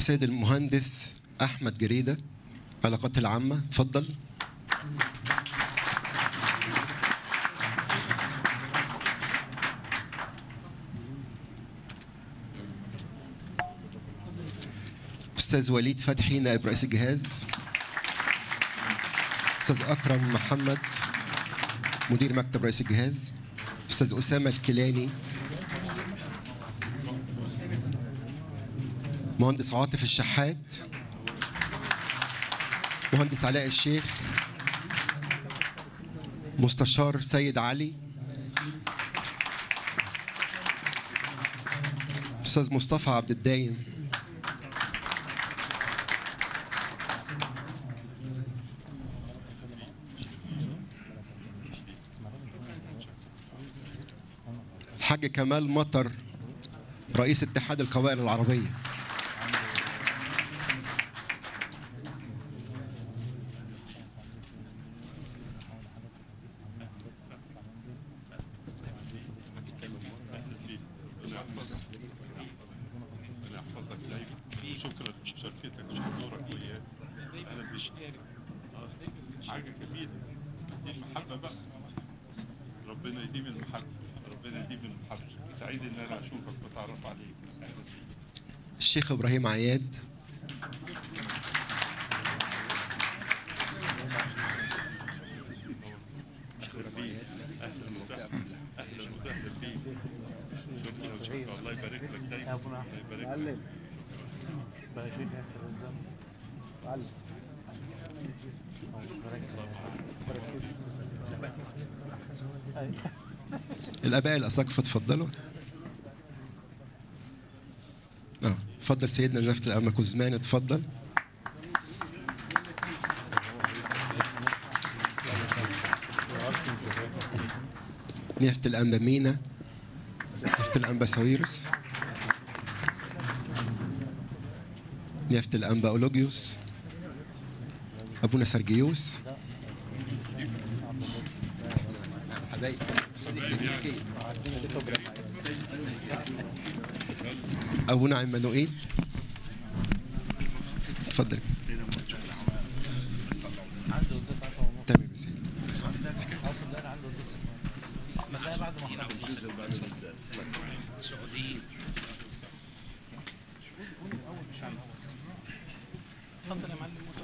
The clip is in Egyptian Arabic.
سيد المهندس احمد جريده علاقات العامه اتفضل استاذ وليد فتحي نائب رئيس الجهاز استاذ اكرم محمد مدير مكتب رئيس الجهاز استاذ اسامه الكيلاني مهندس عاطف الشحات مهندس علاء الشيخ مستشار سيد علي استاذ مصطفى عبد الدايم الحاج كمال مطر رئيس اتحاد القبائل العربيه ربنا يحفظك دايما شكرا لمشاركتك وحضورك وياه اهلا بيك آه، حاجه جميله دي المحبه بقى ربنا يديم المحبه ربنا يديم المحبه سعيد ان انا اشوفك واتعرف عليك سعيد بيك. الشيخ ابراهيم عياد اهلا بيك اهلا وسهلا اهلا وسهلا بيك شكرا شكرا الله يبارك لك دايما يا ابونا الله يبارك لك معلم بارك فيك يا اخي الزمن معلم بارك بارك فيك أي. الاباء الاساقفه اتفضلوا اه اتفضل سيدنا نفت الأمة كوزمان اتفضل نيافة الأنبا مينا نيافة الأنبا ساويرس نيافة الأنبا أولوجيوس أبونا سرجيوس حبايبي أبونا عمانوئيل اتفضل عنده قداس عشرة ونص تمام يا سيدي اوصل ده عنده قداس ما تلاقي بعد ما خلص اتفضل يا معلم